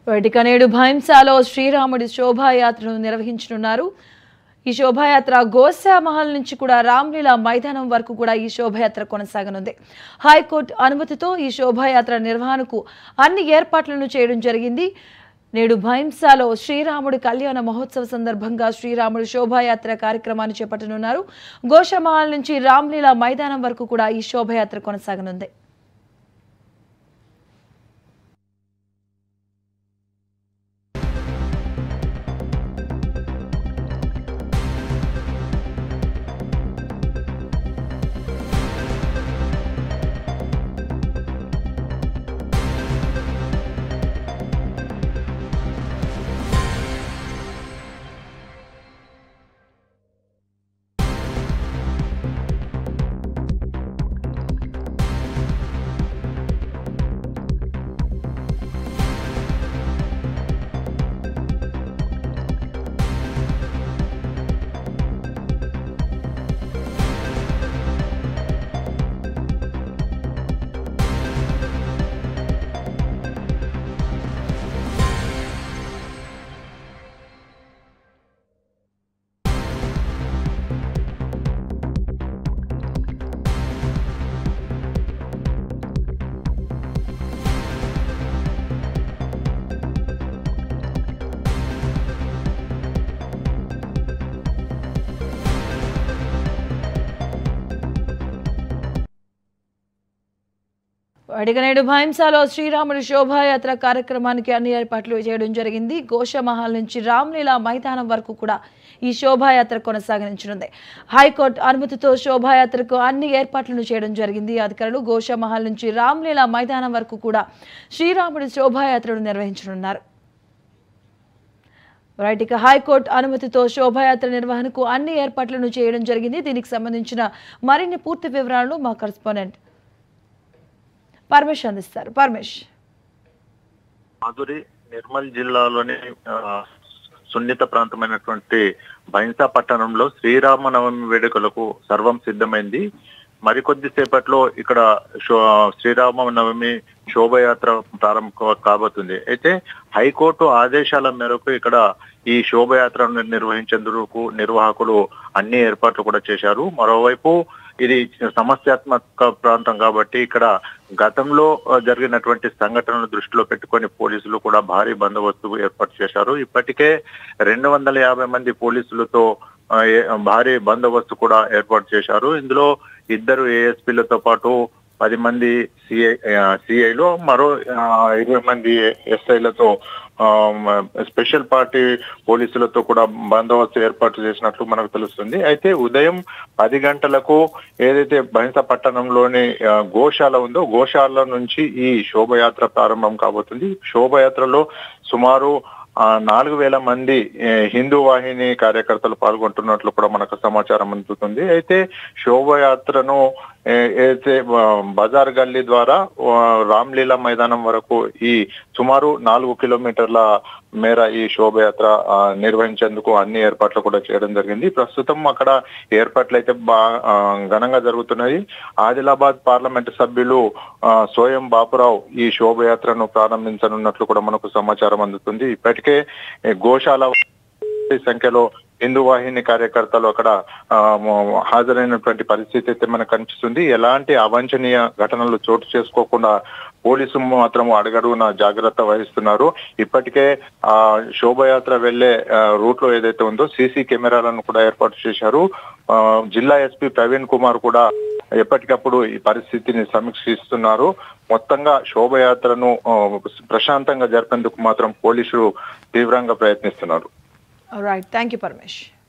వాటిక నేడు భైంసాలో శ్రీరాముడి శోభాయాత్రను నిర్వహించనున్నారు ఈ శోభాయాత్ర గోసా మహల్ నుంచి కూడా రామ్లీలా మైదానం వరకు కూడా ఈ శోభాయాత్ర కొనసాగనుంది హైకోర్టు అనుమతితో ఈ శోభాయాత్ర నిర్వహణకు అన్ని ఏర్పాట్లను చేయడం జరిగింది నేడు భైంసాలో శ్రీరాముడి కళ్యాణ మహోత్సవ సందర్భంగా శ్రీరాముడి శోభాయాత్ర కార్యక్రమాన్ని చేపట్టనున్నారు గోషమహల్ నుంచి రామ్లీలా మైదానం వరకు కూడా ఈ శోభాయాత్ర కొనసాగనుంది అడిగనేడు భైంసాలో శ్రీరాముడి శోభాయాత్ర కార్యక్రమానికి అన్ని ఏర్పాట్లు చేయడం జరిగింది గోషమహల్ నుంచి రామ్లీలా మైదానం వరకు కూడా ఈ శోభాయాత్ర కొనసాగించనుంది హైకోర్టు అనుమతితో శోభాయాత్రకు అన్ని ఏర్పాట్లను చేయడం జరిగింది అధికారులు గోషమహల్ నుంచి రామ్లీలా మైదానం వరకు కూడా శ్రీరాముడి శోభాయాత్రను నిర్వహించనున్నారు రైట్ ఇక హైకోర్టు అనుమతితో శోభాయాత్ర నిర్వహణకు అన్ని ఏర్పాట్లను చేయడం జరిగింది దీనికి సంబంధించిన మరిన్ని పూర్తి వివరాలను మా కరెస్పాండెంట్ పరమేష్ అందిస్తారు పరమేష్ మాధురి నిర్మల్ జిల్లాలోని ఆ, సున్నిత ప్రాంతమైనటువంటి బైన్సా పట్టణంలో శ్రీరామనవమి వేడుకలకు సర్వం సిద్ధమైంది మరికొద్ది సేపట్లో ఇక్కడ శో- శ్రీరామనవమి శోభయాత్ర ప్రారంభం కాబోతుంది అయితే హైకోర్టు ఆదేశాల మేరకు ఇక్కడ ఈ శోభయాత్రను నిర్వహించేందుకు నిర్వాహకులు అన్ని ఏర్పాట్లు కూడా చేశారు మరోవైపు ఇది సమస్యాత్మక ప్రాంతం కాబట్టి ఇక్కడ గతంలో ఆ, జరిగినటువంటి సంఘటనలు దృష్టిలో పెట్టుకొని పోలీసులు కూడా భారీ బందోబస్తు ఏర్పాటు చేశారు ఇప్పటికే రెండు వందల యాభై మంది పోలీసులతో ఆ, ఏ- భారీ బందోబస్తు కూడా ఏర్పాటు చేశారు ఇందులో ఇద్దరు ఏఎస్పీలతో పాటు పది మంది సిఐ సిఐలు మరో ఆ, ఇరవై మంది ఎస్ఐలతో ఆ, మ- స్పెషల్ పార్టీ పోలీసులతో కూడా బందోబస్తు ఏర్పాటు చేసినట్లు మనకు తెలుస్తుంది అయితే ఉదయం పది గంటలకు ఏదైతే బహింస పట్టణంలోని ఆ, గోశాల ఉందో గోశాల నుంచి ఈ శోభయాత్ర ప్రారంభం కాబోతుంది శోభయాత్రలో సుమారు ఆ, నాలుగు వేల మంది ఏ, హిందూ వాహిని కార్యకర్తలు పాల్గొంటున్నట్లు కూడా మనకు సమాచారం అందుతుంది అయితే శోభయాత్రను ఏ, ఏదైతే ఆ, బజార్ గల్లీ ద్వారా ఆ, రామ్లీలా మైదానం వరకు ఈ సుమారు నాలుగు కిలోమీటర్ల మేర ఈ శోభయాత్ర ఆ, నిర్వహించేందుకు అన్ని ఏర్పాట్లు కూడా చేయడం జరిగింది ప్రస్తుతం అక్కడ ఏర్పాట్లు అయితే బా ఆ, ఘనంగా జరుగుతున్నాయి ఆదిలాబాద్ పార్లమెంట్ సభ్యులు ఆ, సోయం బాపురావు ఈ శోభయాత్రను ప్రారంభించనున్నట్లు కూడా మనకు సమాచారం అందుతుంది ఇప్పటికే ఏ, గోశాల సంఖ్యలో హిందూ వాహిని కార్యకర్తలు అక్కడ ఆ, మ- హాజరైనటువంటి పరిస్థితి అయితే మనకు కనిపిస్తుంది ఎలాంటి అవాంఛనీయ ఘటనలు చోటు చేసుకోకుండా పోలీసు మాత్రం అడుగడుగున జాగ్రత్త వహిస్తున్నారు ఇప్పటికే ఆ శోభయాత్ర వెళ్లే ఆ, రూట్ లో ఏదైతే ఉందో సీసీ కెమెరాలను కూడా ఏర్పాటు చేశారు ఆ, జిల్లా ఎస్పీ ప్రవీణ్ కుమార్ కూడా ఎప్పటికప్పుడు ఈ పరిస్థితిని సమీక్షిస్తున్నారు మొత్తంగా శోభయాత్రను ఆ, ప్రశాంతంగా జరిపేందుకు మాత్రం పోలీసులు తీవ్రంగా ప్రయత్నిస్తున్నారు రైట్ థ్యాంక్ యూ పరమేష్